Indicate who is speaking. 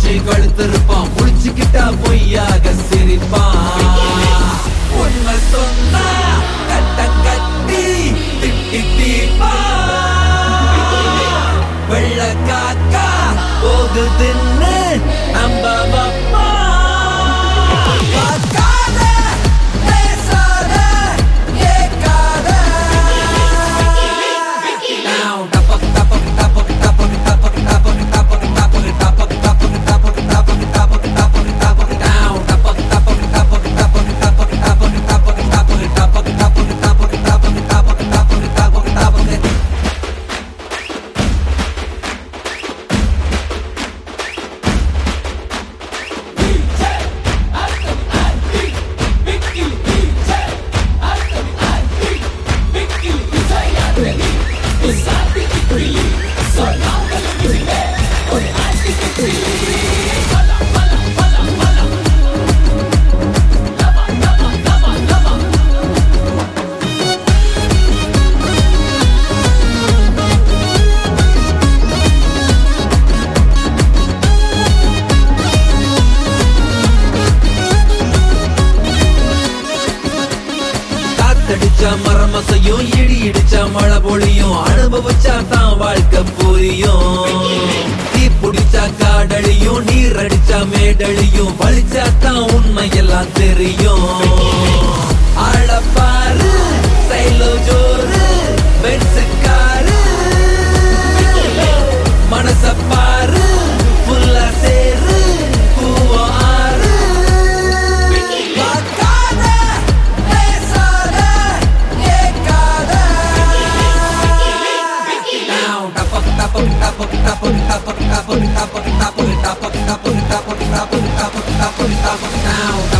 Speaker 1: வச்சு கழுத்திருப்பான் முடிச்சுக்கிட்டா பொய்யாக சிரிப்பான் உண்மை சொன்னா கட்ட கட்டி திட்டி தீப்பா வெள்ள காக்கா போகுதுன்னு நம்ப வப்பா பார்க்காத, பேசாத, கேட்காத. Now, டபக், டபக், டபக், டபக், டபக், டபக், டபக், டபக், டபக், டபக், டபக், டபக், டபக், டபக், டபக். Now, டபக், டபக், டபக், டபக், டபக், டபக், டபக், டபக், டபக், டபக், டபக், டபக், டபக், டபக், டபக், டபக். காத்தடிச்சா மரமசையும் இடி இடிச்சா மழை பொழியும் அனுபவிச்சா தான் வாழ்க்கை புரியும் தீ பிடிச்சா காடழியும் நீர் அடிச்சா மேடழியும் வலிச்சா தான் உண்மை எல்லாம் தெரியும் ஆளப்பாரு சைலோ ஜோரு பென்சுக்காரு மனச பாரு புல்லா சேரு பூவோ ஆறு பார்க்காத, பேசாத, கேட்காத. Now, டபக், டபக், டபக், டபக், டபக், டபக், டபக், டபக், டபக், டபக், டபக், டபக், டபக், டபக். Now,